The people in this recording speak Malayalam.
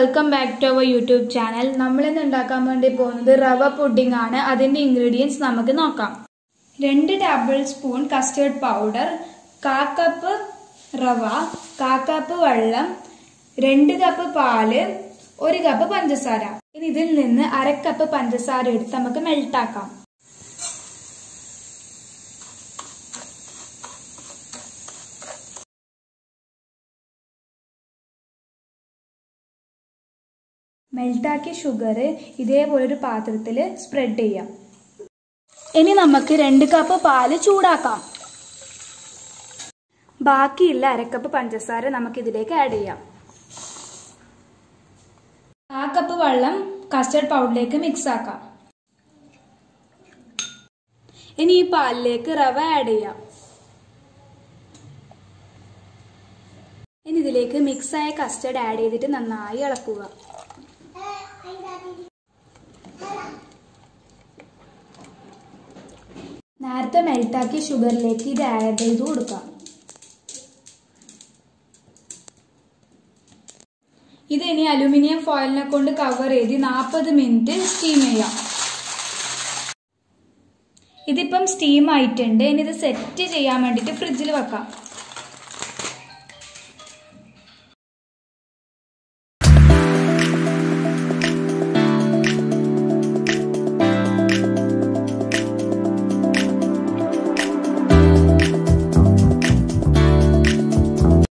welcome back to our YouTube channel നമ്മളിന്ന് ഉണ്ടാക്കാൻ വേണ്ടി പോകുന്നത് റവ പുഡിംഗ് ആണ് അതിന്റെ ഇൻഗ്രീഡിയൻസ് നമുക്ക് നോക്കാം രണ്ട് ടേബിൾ സ്പൂൺ കസ്റ്റേർഡ് പൗഡർ കാ കപ്പ് റവ കാ കപ്പ് വെള്ളം രണ്ട് കപ്പ് പാല് ഒരു കപ്പ് പഞ്ചസാര ഇനി ഇതിൽ നിന്ന് അര കപ്പ് പഞ്ചസാര എടുത്ത് നമുക്ക് മെൽട്ടാക്കാം മെൽട്ടാക്കിയ ഷുഗർ ഇതേപോലെ ഒരു പാത്രത്തിൽ സ്പ്രെഡ് ചെയ്യാം ഇനി നമുക്ക് രണ്ട് കപ്പ് പാല് ചൂടാക്കാം ബാക്കിയുള്ള അരക്കപ്പ് പഞ്ചസാര നമുക്ക് ഇതിലേക്ക് ആഡ് ചെയ്യാം ആ കപ്പ് വെള്ളം കസ്റ്റർഡ് പൗഡറിലേക്ക് മിക്സ് ആക്കാം ഇനി ഈ പാലിലേക്ക് റവ ആഡ് ചെയ്യാം ഇനി ഇതിലേക്ക് മിക്സായ കസ്റ്റർഡ് ആഡ് ചെയ്തിട്ട് നന്നായി ഇളക്കുക നേരത്തെ മെൽട്ടാക്കിയ ഷുഗറിലേക്ക് ഇത് ആഡ് ചെയ്ത് കൊടുക്കാം ഇത് ഇനി അലുമിനിയം ഫോയിലിനെ കൊണ്ട് കവർ ചെയ്ത് നാൽപ്പത് മിനിറ്റ് സ്റ്റീം ചെയ്യാം ഇതിപ്പം സ്റ്റീം ആയിട്ടുണ്ട് ഇനി ഇത് സെറ്റ് ചെയ്യാൻ വേണ്ടിയിട്ട് ഫ്രിഡ്ജിൽ വെക്കാം